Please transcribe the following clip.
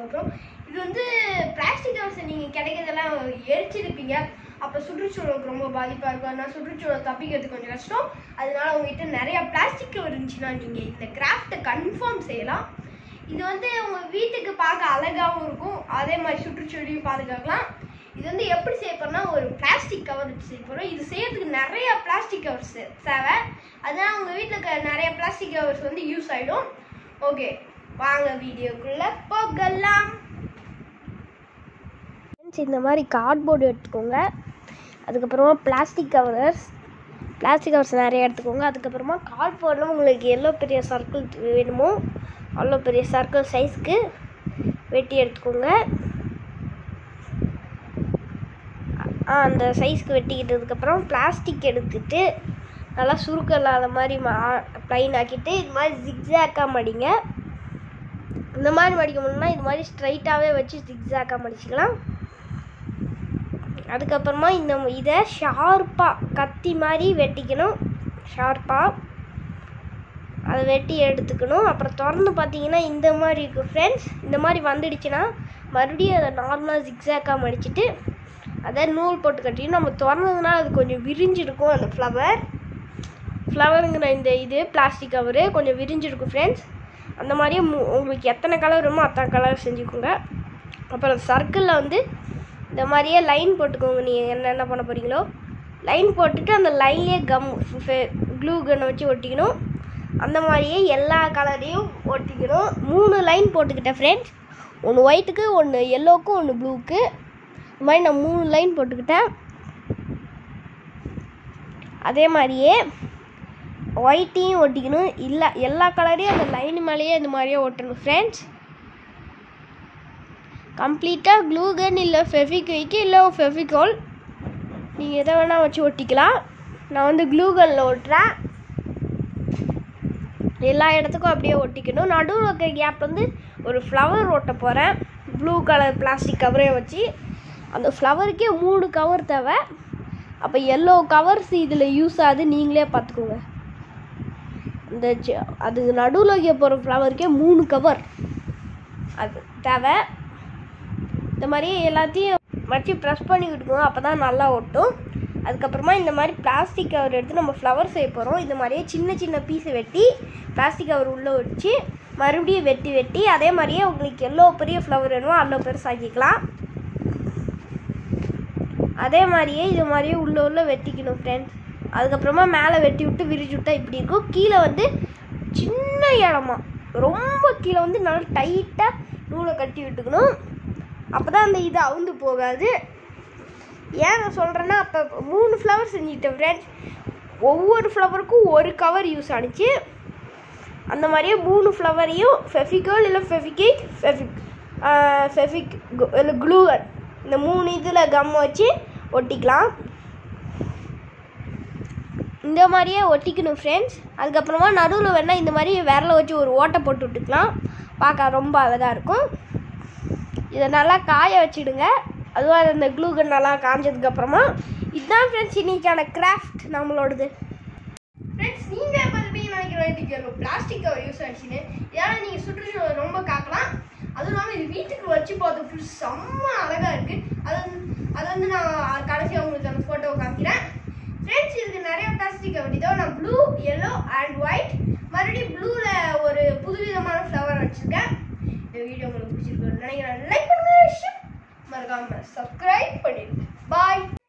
பார்க்குறோம் இது வந்து பிளாஸ்டிக் கவர்ஸ் நீங்கள் கிடைக்கிறதெல்லாம் எரிச்சிருப்பீங்க அப்போ சுற்றுச்சூழலுக்கு ரொம்ப பாதிப்பாக இருக்கும் அதனால் சுற்றுச்சூழல் தப்பிக்கிறது கொஞ்சம் கஷ்டம் அதனால உங்ககிட்ட நிறைய பிளாஸ்டிக் கவர் இருந்துச்சுன்னா நீங்கள் இந்த கிராஃப்ட்டை கன்ஃபார்ம் செய்யலாம் இது வந்து உங்கள் வீட்டுக்கு பார்க்க அழகாகவும் இருக்கும் அதே மாதிரி சுற்றுச்சூழலையும் பாதுகாக்கலாம் இது வந்து எப்படி செய்ய போறோம்னா ஒரு பிளாஸ்டிக் கவர் வச்சு செய்ய போகிறோம் இது செய்யறதுக்கு நிறைய பிளாஸ்டிக் கவர்ஸ் தேவை அதனால் உங்கள் வீட்டில் இருக்க நிறைய பிளாஸ்டிக் கவர்ஸ் வந்து யூஸ் ஆகிடும் ஓகே வாங்க வீடியோக்குள்ளே போகலாம் ஃப்ரெண்ட்ஸ் இந்த மாதிரி கார்ட்போர்டு எடுத்துக்கோங்க அதுக்கப்புறமா பிளாஸ்டிக் கவர்ஸ் பிளாஸ்டிக் கவர்ஸ் நிறைய எடுத்துக்கோங்க அதுக்கப்புறமா கார்ட்போர்டில் உங்களுக்கு எவ்வளோ பெரிய சர்க்கிள் வேணுமோ அவ்வளோ பெரிய சர்க்கிள் சைஸ்க்கு வெட்டி எடுத்துக்கோங்க ஆ அந்த சைஸ்க்கு வெட்டிக்கிட்டதுக்கப்புறம் பிளாஸ்டிக் எடுத்துட்டு நல்லா சுருக்கம் இல்லாத மாதிரி ப்ளைன் ஆக்கிட்டு இது மாதிரி ஜிக்ஸாக்காக மடிங்க இந்த மாதிரி மடிக்க முடியும்னா இது மாதிரி ஸ்ட்ரைட்டாகவே வச்சு ஜிக்ஸாக்காக மடிச்சுக்கலாம் அதுக்கப்புறமா இந்த இதை ஷார்ப்பாக கத்தி மாதிரி வெட்டிக்கணும் ஷார்ப்பாக அதை வெட்டி எடுத்துக்கணும் அப்புறம் திறந்து பார்த்தீங்கன்னா இந்த மாதிரி இருக்கும் ஃப்ரெண்ட்ஸ் இந்த மாதிரி வந்துடுச்சுன்னா மறுபடியும் அதை நார்மலாக ஜிக்ஸாக்காக மடிச்சிட்டு அதை நூல் போட்டு கட்டிட்டு நம்ம திறந்ததுன்னா அது கொஞ்சம் விரிஞ்சிருக்கும் அந்த ஃப்ளவர் ஃப்ளவருங்கிற இந்த இது பிளாஸ்டிக் கவரு கொஞ்சம் விரிஞ்சிருக்கும் ஃப்ரெண்ட்ஸ் அந்த மாதிரியே மு உங்களுக்கு எத்தனை கலர் வேணுமோ அத்தனை கலர் செஞ்சுக்கோங்க அப்புறம் சர்க்கிளில் வந்து இந்த மாதிரியே லைன் போட்டுக்கோங்க நீங்கள் என்னென்ன பண்ண போகிறீங்களோ லைன் போட்டுட்டு அந்த லைன்லேயே கம் க்ளூ கன்னை வச்சு ஒட்டிக்கணும் அந்த மாதிரியே எல்லா கலரையும் ஒட்டிக்கணும் மூணு லைன் போட்டுக்கிட்டேன் ஃப்ரெண்ட்ஸ் ஒன்று ஒயிட்டுக்கு ஒன்று எல்லோவுக்கு ஒன்று ப்ளூக்கு இந்த மாதிரி நான் மூணு லைன் போட்டுக்கிட்டேன் அதே மாதிரியே ஒயிட்டையும் ஒட்டிக்கணும் இல்லை எல்லா கலரையும் அந்த லைன் மேலேயே இந்த மாதிரியே ஒட்டணும் ஃப்ரெண்ட்ஸ் கம்ப்ளீட்டாக க்ளூ கன் இல்லை ஃபெவிக்விக்கு இல்லை ஃபெவிகால் நீங்கள் எதை வேணால் வச்சு ஒட்டிக்கலாம் நான் வந்து க்ளூ கனில் ஒட்டுறேன் எல்லா இடத்துக்கும் அப்படியே ஒட்டிக்கணும் நடுவில் இருக்க கேப் வந்து ஒரு ஃப்ளவர் ஒட்ட போகிறேன் ப்ளூ கலர் பிளாஸ்டிக் கவரே வச்சு அந்த ஃப்ளவருக்கே மூணு கவர் தேவை அப்போ எல்லோ கவர்ஸ் இதில் யூஸ் ஆகுது நீங்களே பார்த்துக்கோங்க இந்த செ- அது நடுவில் வைக்க போகிற ஃப்ளவருக்கே மூணு கவர் அது தேவை இந்த மாதிரி எல்லாத்தையும் வச்சு ப்ரெஸ் பண்ணி விட்டுக்கோங்க அப்போ தான் நல்லா ஒட்டும் அதுக்கப்புறமா இந்த மாதிரி பிளாஸ்டிக் கவர் எடுத்து நம்ம ஃப்ளவர் செய்ய போகிறோம் இந்த மாதிரியே சின்ன சின்ன பீஸை வெட்டி பிளாஸ்டிக் கவர் உள்ளே வச்சு மறுபடியும் வெட்டி வெட்டி அதே மாதிரியே உங்களுக்கு எவ்வளோ பெரிய ஃப்ளவர் வேணுமோ அவ்வளோ பெருசாக்கிக்கலாம் அதே மாதிரியே இது மாதிரியே உள்ள உள்ள வெட்டிக்கணும் ஃப்ரெண்ட்ஸ் அதுக்கப்புறமா மேலே வெட்டி விட்டு விரிச்சு விட்டா இப்படி இருக்கும் கீழே வந்து சின்ன இடமா ரொம்ப கீழே வந்து நல்லா டைட்டாக நூலை கட்டி விட்டுக்கணும் அப்போ தான் அந்த இது அவுந்து போகாது ஏன் நான் சொல்கிறேன்னா அப்போ மூணு ஃப்ளவர் செஞ்சுக்கிட்டேன் ஃப்ரெண்ட்ஸ் ஒவ்வொரு ஃப்ளவருக்கும் ஒரு கவர் யூஸ் ஆனிச்சு அந்த மாதிரியே மூணு ஃப்ளவரையும் ஃபெஃபிகோல் இல்லை ஃபெஃபிகேட் ஃபெஃபிக் ஃபெஃபிக் இல்லை க்ளூகன் இந்த மூணு இதில் கம் வச்சு ஒட்டிக்கலாம் இந்த மாதிரியே ஒட்டிக்கணும் ஃப்ரெண்ட்ஸ் அதுக்கப்புறமா நடுவில் வேணால் இந்த மாதிரி விரலை வச்சு ஒரு ஓட்டை போட்டு விட்டுக்கலாம் பார்க்க ரொம்ப அழகாக இருக்கும் இதை நல்லா காய வச்சிடுங்க அதுவும் அந்த க்ளூகன் நல்லா காஞ்சதுக்கப்புறமா இதுதான் ஃப்ரெண்ட்ஸ் இன்னைக்கான கிராஃப்ட் நம்மளோடது ஃப்ரெண்ட்ஸ் நீங்கள் பார்த்துப்பீங்க நினைக்கிற இதுக்கு பிளாஸ்டிக் கவர் யூஸ் ஆச்சுன்னு இதனால் நீங்கள் சுற்றுச்சூழலை ரொம்ப காக்கலாம் அதுவும் இல்லாமல் இது வீட்டுக்கு வச்சு பார்த்து செம்ம அழகாக இருக்குது அது வந்து அது வந்து நான் கடைசியாக உங்களுக்கு அந்த ஃபோட்டோ காமிக்கிறேன் ஃப்ரெண்ட்ஸ் இதுக்கு நிறைய பிளாஸ்டிக் கவர் இதோ நான் ப்ளூ yellow அண்ட் ஒயிட் மறுபடியும் ப்ளூவில் ஒரு புதுவிதமான ஃப்ளவர் வச்சுருக்கேன் இந்த வீடியோ உங்களுக்கு பிடிச்சிருக்கு நினைக்கிறேன் லைக் பண்ணுங்க share மறக்காம சப்ஸ்கிரைப் பண்ணிடுங்க பாய்